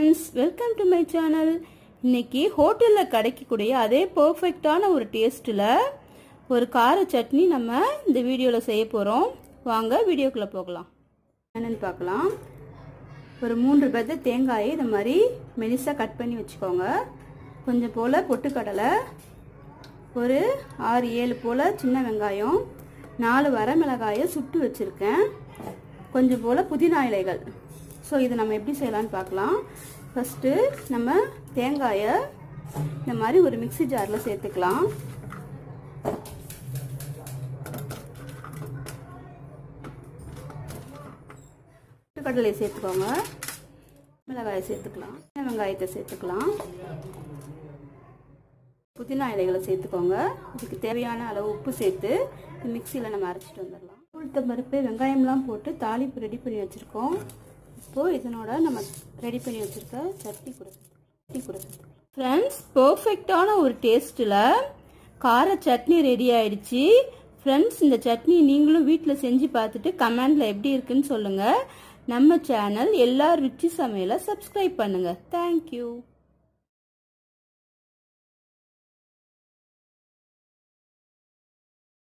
friends welcome to my channel இன்னைக்கு ஹோட்டலில் கிடைக்கக்கூடிய அதே பர்ஃபெக்டான ஒரு டேஸ்ட்டில் ஒரு கார சட்னி நம்ம இந்த வீடியோவில் செய்ய போகிறோம் வாங்க வீடியோக்குள்ளே போகலாம் என்னென்னு பார்க்கலாம் ஒரு மூன்று பெத்த தேங்காயை இந்த மாதிரி மெலிசாக கட் பண்ணி வச்சுக்கோங்க கொஞ்சம் போல் பொட்டுக்கடலை ஒரு ஆறு ஏழு போல் சின்ன வெங்காயம் நாலு வரமிளகாயை சுட்டு வச்சுருக்கேன் கொஞ்சம் போல் புதினா இலைகள் ஸோ இது நம்ம எப்படி செய்யலான்னு பார்க்கலாம் ஃபஸ்ட்டு நம்ம தேங்காயை இந்த மாதிரி ஒரு மிக்சி ஜாரில் சேர்த்துக்கலாம் கடலையை சேர்த்துக்கோங்க மிளகாயை சேர்த்துக்கலாம் வெங்காயத்தை சேர்த்துக்கலாம் புதினா இலைகளை சேர்த்துக்கோங்க இதுக்கு தேவையான அளவு உப்பு சேர்த்து மிக்சியில் நம்ம அரைச்சிட்டு வந்துடலாம் உளுத்த பருப்பு வெங்காயம்லாம் போட்டு தாளிப்பு ரெடி பண்ணி வச்சுருக்கோம் இப்போது இதனோட நம்ம ரெடி பண்ணி வச்சுருக்க சட்னி கூட சட்னி கூட ஃப்ரெண்ட்ஸ் பர்ஃபெக்டான ஒரு டேஸ்ட்டில் கார சட்னி ரெடி ஆயிடுச்சு ஃப்ரெண்ட்ஸ் இந்த சட்னி நீங்களும் வீட்டில் செஞ்சு பார்த்துட்டு கமெண்டில் எப்படி இருக்குன்னு சொல்லுங்கள் நம்ம சேனல் எல்லார் ருச்சி சமையலை சப்ஸ்கிரைப் பண்ணுங்கள் தேங்க்யூ